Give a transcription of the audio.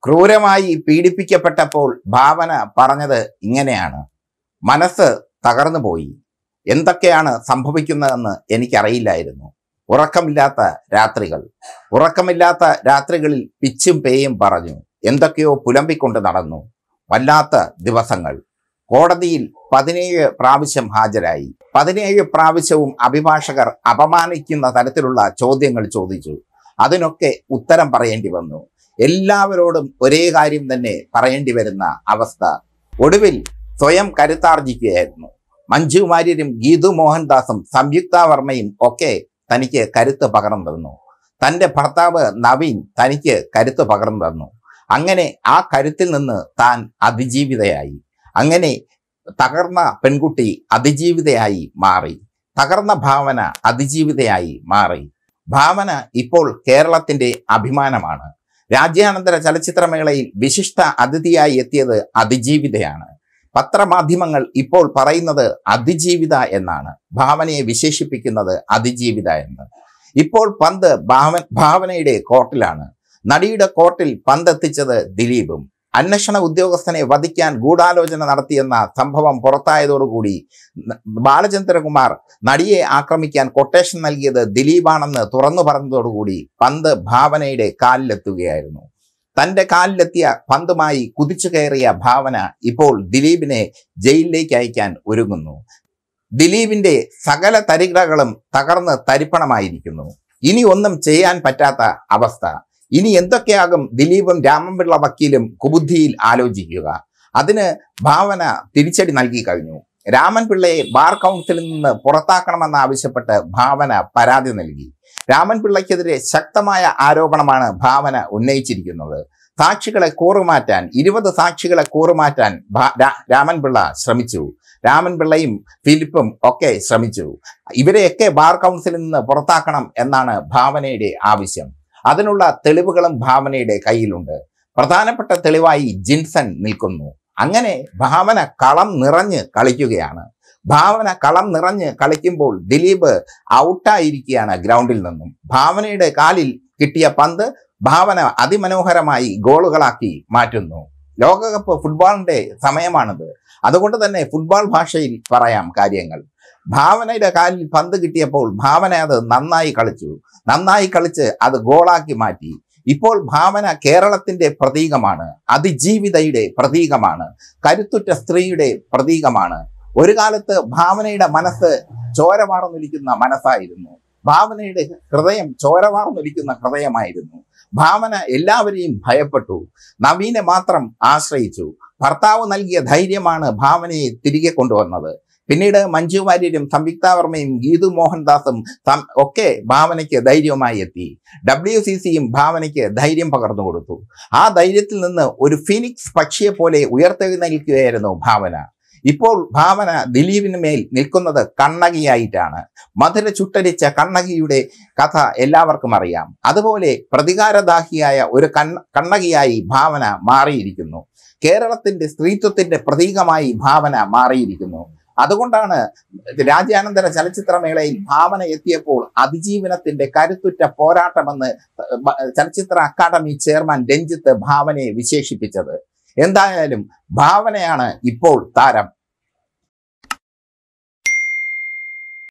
ക്രൂരമായി പീഡിപ്പിക്കപ്പെട്ടപ്പോൾ ഭാവന പറഞ്ഞത് ഇങ്ങനെയാണ് മനസ്സ് തകർന്നു പോയി എന്തൊക്കെയാണ് സംഭവിക്കുന്നതെന്ന് എനിക്കറിയില്ലായിരുന്നു ഉറക്കമില്ലാത്ത രാത്രികൾ ഉറക്കമില്ലാത്ത രാത്രികളിൽ പിച്ചും പേയും പറഞ്ഞു എന്തൊക്കെയോ പുലമ്പിക്കൊണ്ട് നടന്നു വല്ലാത്ത ദിവസങ്ങൾ കോടതിയിൽ പതിനേഴ് പ്രാവശ്യം ഹാജരായി പതിനേഴ് പ്രാവശ്യവും അഭിഭാഷകർ അപമാനിക്കുന്ന തരത്തിലുള്ള ചോദ്യങ്ങൾ ചോദിച്ചു അതിനൊക്കെ ഉത്തരം പറയേണ്ടി വന്നു എല്ലാവരോടും ഒരേ കാര്യം തന്നെ പറയേണ്ടി വരുന്ന അവസ്ഥ ഒടുവിൽ സ്വയം കരുത്താർജിക്കുകയായിരുന്നു മഞ്ജു വാര്യരും ഗീതു മോഹൻദാസും സംയുക്ത വർമ്മയും ഒക്കെ തനിക്ക് കരുത്ത് പകർന്നു തന്നു തന്റെ ഭർത്താവ് നവീൻ തനിക്ക് കരുത്ത് പകർന്നു തന്നു അങ്ങനെ ആ കരുത്തിൽ നിന്ന് താൻ അതിജീവിതയായി അങ്ങനെ തകർന്ന പെൺകുട്ടി അതിജീവിതയായി മാറി തകർന്ന ഭാവന അതിജീവിതയായി മാറി ഭാവന ഇപ്പോൾ കേരളത്തിന്റെ അഭിമാനമാണ് രാജ്യാനന്തര ചലച്ചിത്രമേളയിൽ വിശിഷ്ട അതിഥിയായി എത്തിയത് അതിജീവിതയാണ് പത്രമാധ്യമങ്ങൾ ഇപ്പോൾ പറയുന്നത് അതിജീവിത എന്നാണ് ഭാവനയെ വിശേഷിപ്പിക്കുന്നത് അതിജീവിത എന്ന് ഇപ്പോൾ പന്ത് ഭാവ ഭാവനയുടെ കോർട്ടിലാണ് നടിയുടെ കോർട്ടിൽ പന്തെത്തിച്ചത് ദിലീപും അന്വേഷണ ഉദ്യോഗസ്ഥനെ വധിക്കാൻ ഗൂഢാലോചന നടത്തിയെന്ന സംഭവം പുറത്തായതോടുകൂടി ന- ബാലചന്ദ്രകുമാർ നടിയെ ആക്രമിക്കാൻ കൊട്ടേഷൻ നൽകിയത് ദിലീപാണെന്ന് തുറന്നു പറഞ്ഞതോടുകൂടി പന്ത് ഭാവനയുടെ കാലിലെത്തുകയായിരുന്നു തന്റെ കാലിലെത്തിയ പന്തുമായി കുതിച്ചു കയറിയ ഭാവന ഇപ്പോൾ ദിലീപിനെ ജയിലിലേക്ക് അയക്കാൻ ഒരുങ്ങുന്നു ദിലീപിന്റെ സകല തരികടകളും തകർന്ന് തരിപ്പണമായിരിക്കുന്നു ഇനി ഒന്നും ചെയ്യാൻ പറ്റാത്ത അവസ്ഥ ഇനി എന്തൊക്കെയാകും ദിലീപും രാമൻപിള്ള വക്കീലും കുബുദ്ധിയിൽ ആലോചിക്കുക അതിന് ഭാവന തിരിച്ചടി നൽകി കഴിഞ്ഞു രാമൻപിള്ളയെ ബാർ കൗൺസിലിൽ നിന്ന് പുറത്താക്കണമെന്നാവശ്യപ്പെട്ട് ഭാവന പരാതി നൽകി രാമൻപിള്ളയ്ക്കെതിരെ ശക്തമായ ആരോപണമാണ് ഭാവന ഉന്നയിച്ചിരിക്കുന്നത് സാക്ഷികളെ കൂറുമാറ്റാൻ ഇരുപത് സാക്ഷികളെ കൂറുമാറ്റാൻ ഭാ- രാ- രാമൻപിള്ള ശ്രമിച്ചു രാമൻപിള്ളയും ഫിലിപ്പും ഒക്കെ ശ്രമിച്ചു ഇവരെയൊക്കെ ബാർ കൗൺസിലിൽ നിന്ന് പുറത്താക്കണം എന്നാണ് ഭാവനയുടെ ആവശ്യം അതിനുള്ള തെളിവുകളും ഭാവനയുടെ കയ്യിലുണ്ട് പ്രധാനപ്പെട്ട തെളിവായി ജിൻസൺ നിൽക്കുന്നു അങ്ങനെ ഭാവന കളം നിറഞ്ഞ് കളിക്കുകയാണ് ഭാവന കളം നിറഞ്ഞ് കളിക്കുമ്പോൾ ദിലീപ് ഔട്ടായിരിക്കുകയാണ് ഗ്രൗണ്ടിൽ നിന്നും ഭാവനയുടെ കാലിൽ കിട്ടിയ പന്ത് ഭാവന അതിമനോഹരമായി ഗോളുകളാക്കി മാറ്റുന്നു ലോകകപ്പ് ഫുട്ബോളിന്റെ സമയമാണിത് അതുകൊണ്ട് തന്നെ ഫുട്ബോൾ ഭാഷയിൽ പറയാം കാര്യങ്ങൾ ഭാവനയുടെ കാലിൽ പന്ത് കിട്ടിയപ്പോൾ ഭാവന അത് നന്നായി കളിച്ചു നന്നായി കളിച്ച് അത് ഗോളാക്കി മാറ്റി ഇപ്പോൾ ഭാവന കേരളത്തിന്റെ പ്രതീകമാണ് അതിജീവിതയുടെ പ്രതീകമാണ് കരുത്തുറ്റ സ്ത്രീയുടെ പ്രതീകമാണ് ഒരു കാലത്ത് ഭാവനയുടെ മനസ്സ് ചോര വാർന്നൊലിക്കുന്ന മനസ്സായിരുന്നു ഭാവനയുടെ ഹൃദയം ചോര വാർന്നൊലിക്കുന്ന ഹൃദയമായിരുന്നു ഭാവന എല്ലാവരെയും ഭയപ്പെട്ടു നവീനെ മാത്രം ആശ്രയിച്ചു ഭർത്താവ് നൽകിയ ധൈര്യമാണ് ഭാവനയെ തിരികെ കൊണ്ടുവന്നത് പിന്നീട് മഞ്ജു വാര്യരും സംയുക്ത വർമ്മയും ഗീതു മോഹൻദാസും സം- ഒക്കെ ഭാവനയ്ക്ക് ധൈര്യവുമായി എത്തി ഡബ്ല്യു സി സിയും ഭാവനയ്ക്ക് ധൈര്യം പകർന്നു കൊടുത്തു ആ ധൈര്യത്തിൽ നിന്ന് ഒരു ഫിനിക്സ് പക്ഷിയെ പോലെ ഉയർത്തെഴുന്നേൽക്കുകയായിരുന്നു ഭാവന ഇപ്പോൾ ഭാവന ദിലീപിന് മേൽ നിൽക്കുന്നത് കണ്ണകിയായിട്ടാണ് മധുര ചുട്ടരിച്ച കണ്ണകിയുടെ കഥ എല്ലാവർക്കും അറിയാം അതുപോലെ പ്രതികാരദാഹിയായ ഒരു കണ്ണ കണ്ണകിയായി ഭാവന മാറിയിരിക്കുന്നു കേരളത്തിന്റെ സ്ത്രീത്വത്തിന്റെ പ്രതീകമായി ഭാവന മാറിയിരിക്കുന്നു അതുകൊണ്ടാണ് രാജ്യാനന്തര ചലച്ചിത്രമേളയിൽ ഭാവന എത്തിയപ്പോൾ അതിജീവനത്തിന്റെ കരുത്തുറ്റ പോരാട്ടമെന്ന് ബ- ചലച്ചിത്ര അക്കാദമി ചെയർമാൻ രഞ്ജിത്ത് ഭാവനയെ വിശേഷിപ്പിച്ചത് എന്തായാലും ഭാവനയാണ് ഇപ്പോൾ താരം